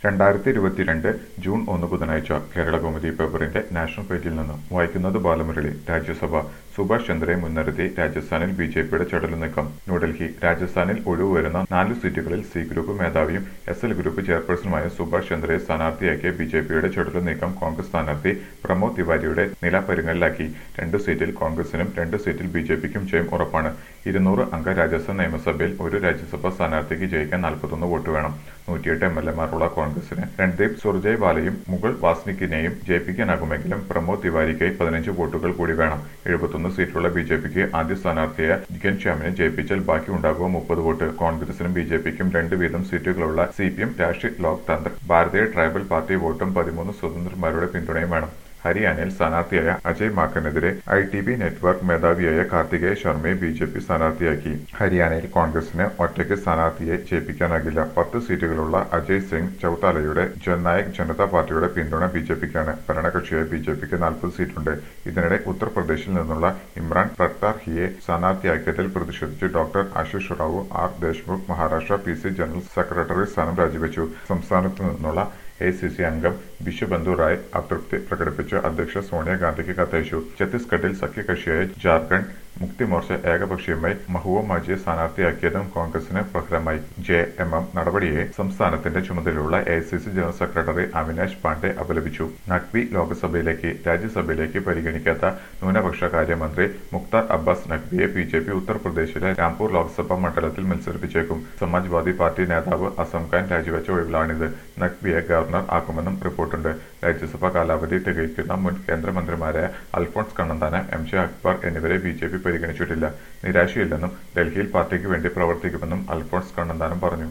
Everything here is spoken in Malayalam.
രണ്ടായിരത്തി ഇരുപത്തിരണ്ട് ജൂൺ ഒന്ന് ബുധനാഴ്ച കേരളകൗമുദി പേപ്പറിന്റെ നാഷണൽ പേജിൽ നിന്ന് വായിക്കുന്നത് ബാലമുരളി രാജ്യസഭ സുഭാഷ് ചന്ദ്രയെ മുൻനിർത്തി രാജസ്ഥാനിൽ ബി ജെ പിയുടെ ചടലുനീക്കം ന്യൂഡൽഹി രാജസ്ഥാനിൽ ഒഴിവ് വരുന്ന നാല് സീറ്റുകളിൽ സി ഗ്രൂപ്പ് മേധാവിയും എസ് എൽ ഗ്രൂപ്പ് ചെയർപേഴ്സണുമായ സുഭാഷ് ചന്ദ്രയെ സ്ഥാനാർത്ഥിയാക്കിയ ബി ജെ പിയുടെ ചടലുനീക്കം കോൺഗ്രസ് സ്ഥാനാർത്ഥി പ്രമോദ് തിവാരിയുടെ നില പരുങ്ങലിലാക്കി രണ്ട് സീറ്റിൽ കോൺഗ്രസിനും രണ്ട് സീറ്റിൽ ബി ജെ പിക്കും ജയം ഉറപ്പാണ് ഇരുന്നൂറ് അംഗ രാജസ്ഥാൻ നിയമസഭയിൽ ഒരു രാജ്യസഭാ സ്ഥാനാർത്ഥിക്ക് ജയിക്കാൻ നാൽപ്പത്തൊന്ന് വോട്ട് വേണം നൂറ്റിയെട്ട് എം എൽ എമാരുള്ള കോൺഗ്രസിന് രൺദീപ് സുർജേവാലയും മുകുൾ വാസ്നിക്കിനെയും ജയിപ്പിക്കാനാകുമെങ്കിലും പ്രമോദ് തിവാരിക്കായി പതിനഞ്ച് വോട്ടുകൾ കൂടി വേണം എഴുപത്തൊന്ന് സീറ്റുള്ള ബി ജെ പിക്ക് ആദ്യ സ്ഥാനാർത്ഥിയായ ജിഗൻ ശ്യാമിനെ ജയിപ്പിച്ചാൽ ബാക്കി ഉണ്ടാകുക മുപ്പത് വോട്ട് കോൺഗ്രസിനും ബി ജെ പിക്കും രണ്ട് വീതം സീറ്റുകളുള്ള സി പി എം രാഷ്ട്രീയ ലോക് തന്ത്ര ഭാരതീയ ട്രൈബൽ പാർട്ടി വോട്ടും പതിമൂന്ന് സ്വതന്ത്രന്മാരുടെ പിന്തുണയും വേണം ഹരിയാനയിൽ സ്ഥാനാർത്ഥിയായ അജയ് മാക്കനെതിരെ ഐ ടി ബി നെറ്റ്വർക്ക് മേധാവിയായ കാർത്തികേയ ശർമ്മയെ ബി ജെ പി സ്ഥാനാർത്ഥിയാക്കി ഹരിയാനയിൽ കോൺഗ്രസിന് ഒറ്റയ്ക്ക് സ്ഥാനാർത്ഥിയെ ജയിപ്പിക്കാനാകില്ല പത്ത് സീറ്റുകളുള്ള അജയ് സിംഗ് ചൌതാലയുടെ ജൻനായക് ജനതാ പാർട്ടിയുടെ പിന്തുണ ബി ജെ പിക്കാണ് ഭരണകക്ഷിയായ ബി ജെ പിക്ക് നാൽപ്പത് സീറ്റുണ്ട് ഇതിനിടെ ഉത്തർപ്രദേശിൽ നിന്നുള്ള ഇമ്രാൻ പ്രത്താർഹിയെ സ്ഥാനാർത്ഥിയാക്കിയതിൽ പ്രതിഷേധിച്ച് doctor Ashish Rao R Deshmukh Maharashtra P C general secretary സ്ഥാനം രാജിവെച്ചു സംസ്ഥാനത്തു നിന്നുള്ള എ സി സി അംഗം ബിശ്വബന്ധു റായ് അതൃപ്തി പ്രകടിപ്പിച്ച് അധ്യക്ഷ സോണിയാഗാന്ധിക്ക് കത്തയച്ചു ഛത്തീസ്ഗഡിൽ സഖ്യകക്ഷിയായ ജാർഖണ്ഡ് മുക്തി മോർച്ച ഏകപക്ഷീയമായി മഹുവ മാജിയെ സ്ഥാനാർത്ഥിയാക്കിയതും കോൺഗ്രസിന് പ്രഹരമായി ജെ എം എം നടപടിയെ സംസ്ഥാനത്തിന്റെ ചുമതലയുള്ള A C C general secretary Avinash Pandey അപലപിച്ചു നഖ്വി ലോക്സഭയിലേക്ക് രാജ്യസഭയിലേക്ക് പരിഗണിക്കാത്ത ന്യൂനപക്ഷ കാര്യമന്ത്രി മുക്താർ അബ്ബാസ് നഖ്വിയെ ബി ജെ പി ഉത്തർപ്രദേശിലെ രാംപൂർ ലോക്സഭാ മണ്ഡലത്തിൽ മത്സരിപ്പിച്ചേക്കും സമാജ്വാദി പാർട്ടി നേതാവ് അസം ഖാൻ രാജിവെച്ച ഒഴിവിലാണിത് നഖ്വിയെ ഗവർണർ ആക്കുമെന്നും റിപ്പോർട്ടുണ്ട് രാജ്യസഭാ കാലാവധി തികയ്ക്കുന്ന മുൻ കേന്ദ്രമന്ത്രിമാരായ അൽഫോൺസ് കണ്ണന്താനം എം ജെ അക്ബർ എന്നിവരെ ബി ജെ പി പരിഗണിച്ചിട്ടില്ല നിരാശയില്ലെന്നും ഡൽഹിയിൽ പാർട്ടിക്ക് വേണ്ടി പ്രവർത്തിക്കുമെന്നും അൽഫോൺസ് കണ്ണന്താനം പറഞ്ഞു